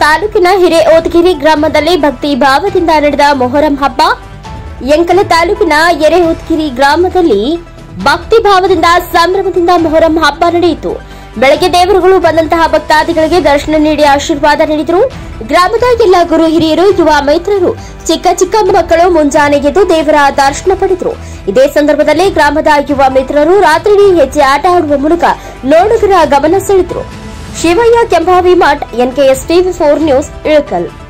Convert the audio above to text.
ತಾಲೂಕಿನ ಹಿರೇಓದಗಿರಿ ಗ್ರಾಮದಲ್ಲಿ ಭಕ್ತಿ ಭಾವದಿಂದ ನಡೆದ ಮೊಹರಂ ಹಬ್ಬ ಎಂಕಲ ತಾಲೂಕಿನ ಎರೆಹೊತ್ಗಿರಿ ಗ್ರಾಮದಲ್ಲಿ ಭಕ್ತಿ ಭಾವದಿಂದ ಸಂಭ್ರಮದಿಂದ ಮೊಹರಂ ಹಬ್ಬ ನಡೆಯಿತು ಬೆಳಗ್ಗೆ ದೇವರುಗಳು ಬಂದಂತಹ ಭಕ್ತಾದಿಗಳಿಗೆ ದರ್ಶನ ನೀಡಿ ಆಶೀರ್ವಾದ ನೀಡಿದರು ಗ್ರಾಮದ ಎಲ್ಲ ಗುರು ಹಿರಿಯರು ಯುವ ಮೈತ್ರರು ಚಿಕ್ಕ ಚಿಕ್ಕ ಮಕ್ಕಳು ಮುಂಜಾನೆ ಎದ್ದು ದೇವರ ದರ್ಶನ ಪಡೆದರು ಇದೇ ಸಂದರ್ಭದಲ್ಲಿ ಗ್ರಾಮದ ಯುವ ಮಿತ್ರರು ರಾತ್ರಿ ಹೆಜ್ಜೆ ಆಟ ಆಡುವ ಮೂಲಕ ನೋಡುಗರ ಗಮನ ಸೆಳೆದರು Shivayya Kembhavi Math NKS TV four news Ilkal